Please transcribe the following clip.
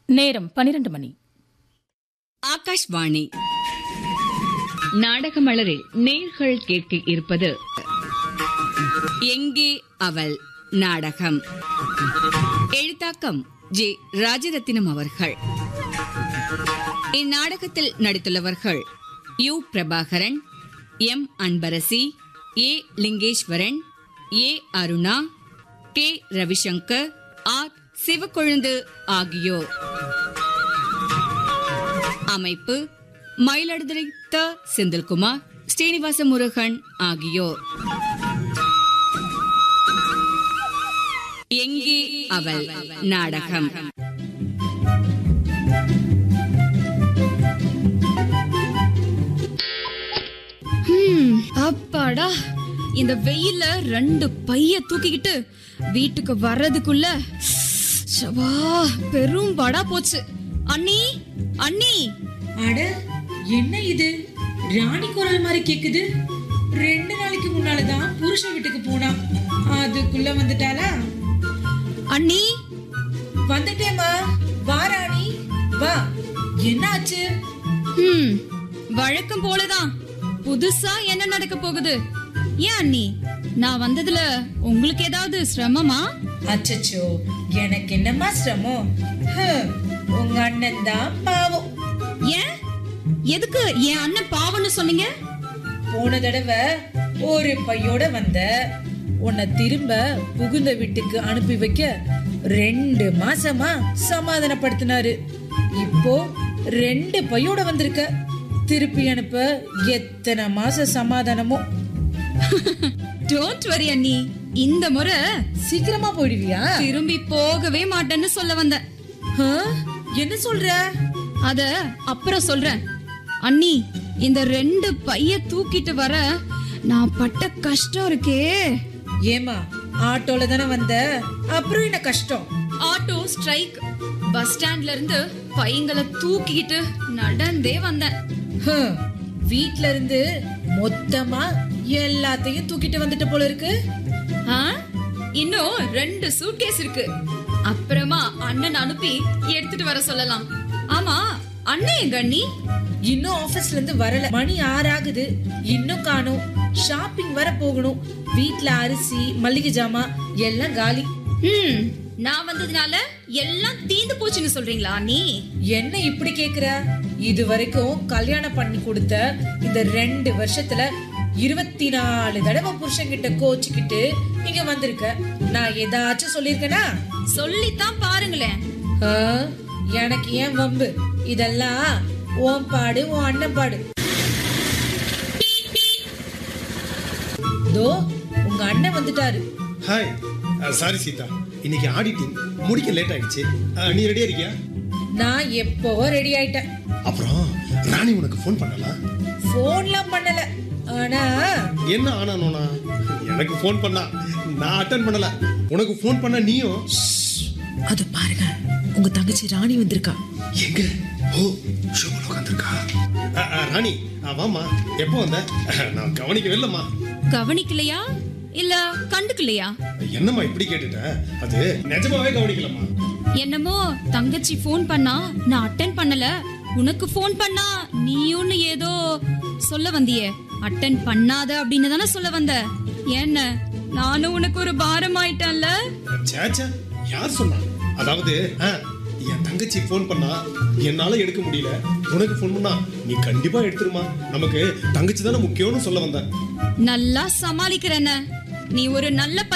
நேரம் பனிரெண்டு மணி ஆகாஷ்வாணி நாடக மலரில் நேர்கள் கேட்க இருப்பது எங்கே அவள் நாடகம் எழுத்தாக்கம் ஜே ராஜரத்தினம் அவர்கள் இந்நாடகத்தில் நடித்துள்ளவர்கள் U Prabhakaran M Anbarasi A Lingeswaran A Aruna K Ravishankar R Sivakozhundhu ஆகியோர் அமைப்பு மயிலாடுதுறை த செந்தில்குமார் ஸ்ரீனிவாச முருகன் ஆகியோர் எங்கே அவள் நாடகம் அப்பாடா இந்த வெயில்ல ரெண்டு பைய தூக்கிக்கிட்டு வீட்டுக்கு வர்றதுக்குள்ள சவா பெரும் படா போச்சு அண்ணி அண்ணி அட என்ன இது ராணி குரல் மாதிரி கேக்குது ரெண்டு நாளைக்கு முன்னாலதான் புருஷன் வீட்டுக்கு போனா அதுக்குள்ள வந்துட்டாளா அண்ணி வந்துட்டேம்மா வா ராணி வா என்னாச்சு ஹம் வழக்கம் போலதான் புதுசா என்ன நடக்க போகுது ஏன் அண்ணி நான் வந்ததுல உங்களுக்கு ஏதாவது சிரமமா அச்சச்சோ எனக்கு என்னம்மா சிரமம் ஹம், உங்க அண்ணன் தான் பாவம் ஏன் எதுக்கு என் அண்ணன் பாவம்னு சொன்னீங்க போன தடவை ஒரு பையோட வந்த உன்னை திரும்ப புகுந்த வீட்டுக்கு அனுப்பி வைக்க ரெண்டு மாசமா சமாதானப்படுத்தினாரு இப்போ ரெண்டு பையோட வந்திருக்க திருப்பி அனுப்ப எத்தனை மாச சமாதானமோ டோன்ட் வரி அண்ணி இந்த முறை சீக்கிரமா போயிடுவியா திரும்பி போகவே மாட்டேன்னு சொல்ல வந்தேன் ஆ? என்ன சொல்ற அத அப்புறம் சொல்றேன் அண்ணி இந்த ரெண்டு பைய தூக்கிட்டு வர நான் பட்ட கஷ்டம் இருக்கே ஏமா ஆட்டோல தானே வந்த அப்புறம் என்ன கஷ்டம் ஆட்டோ ஸ்ட்ரைக் பஸ் ஸ்டாண்ட்ல இருந்து பையங்களை தூக்கிக்கிட்டு நடந்தே வந்தேன் ஹம், வீட்ல இருந்து மொத்தமா எல்லாத்தையும் தூக்கிட்டு வந்துட்ட போல இருக்கு ஆ? இன்னும் ரெண்டு சூட்கேஸ் இருக்கு அப்புறமா அண்ணன் அனுப்பி எடுத்துட்டு வர சொல்லலாம் ஆமா அண்ணன் எங்க அண்ணி இன்னும் ஆபீஸ்ல இருந்து வரல மணி ஆறு ஆகுது இன்னும் காணும் ஷாப்பிங் வர போகணும் வீட்ல அரிசி மல்லிகை ஜாமான் எல்லாம் காலி ம் நான் வந்ததுனால எல்லாம் தீந்து போச்சுன்னு சொல்றீங்களா அண்ணி என்ன இப்படி கேக்குற இது வரைக்கும் கல்யாணம் பண்ணி கொடுத்த இந்த ரெண்டு வருஷத்துல இருபத்தி நாலு தடவை புருஷன்கிட்ட கோச்சுக்கிட்டு இங்க வந்திருக்க நான் ஏதாச்சும் சொல்லிருக்கேனா சொல்லித்தான் பாருங்களேன் ஆ, எனக்கு ஏன் வம்பு இதெல்லாம் உன் பாடு உன் அண்ணன் பாடு தோ உங்க அண்ணன் வந்துட்டாரு ஹாய் சாரி சீதா இன்னைக்கு ஆடிட்டிங் முடிக்க லேட் ஆயிடுச்சு அஹ், நீ ரெடியா இருக்கியா நான் எப்பவோ ரெடி ஆயிட்டேன் அப்புறம் ராணி உனக்கு ஃபோன் பண்ணலாம் போன்லாம் பண்ணல ஆனா என்ன ஆனானோனா எனக்கு ஃபோன் பண்ணா நான் அட்டன் பண்ணல உனக்கு ஃபோன் பண்ண நீயும் அது பாருங்க உங்க தங்கச்சி ராணி வந்திருக்கா எங்க ஓ ஷோல உட்காந்துருக்கா ராணி அஹ், வாம்மா எப்போ வந்த அஹ், நான் கவனிக்கவே இல்லம்மா கவனிக்கலையா இல்ல கண்டுக்கலையா என்னம்மா இப்படி கேட்டுட்ட அது நிஜமாவே கவனிக்கலம்மா என்னமோ தங்கச்சி ஃபோன் பண்ணா நான் அட்டன் பண்ணல உனக்கு ஃபோன் பண்ணா நீயும் ஏதோ சொல்ல வந்தியே அட்டன் பண்ணாத அப்படின்னு தானே சொல்ல வந்த என்ன நானும் உனக்கு ஒரு பாரம் ஆயிட்டேன்ல சேச்சா யார் சொன்னா அதாவது ஆ, என் தங்கச்சி ஃபோன் பண்ணா என்னால எடுக்க முடியல உனக்கு ஃபோன் பண்ணா நீ கண்டிப்பா எடுத்துருமா நமக்கு தங்கச்சி தானே முக்கியம்னு சொல்ல வந்தேன் நல்லா சமாளிக்கிறேன்ன நீ ஒரு நல்ல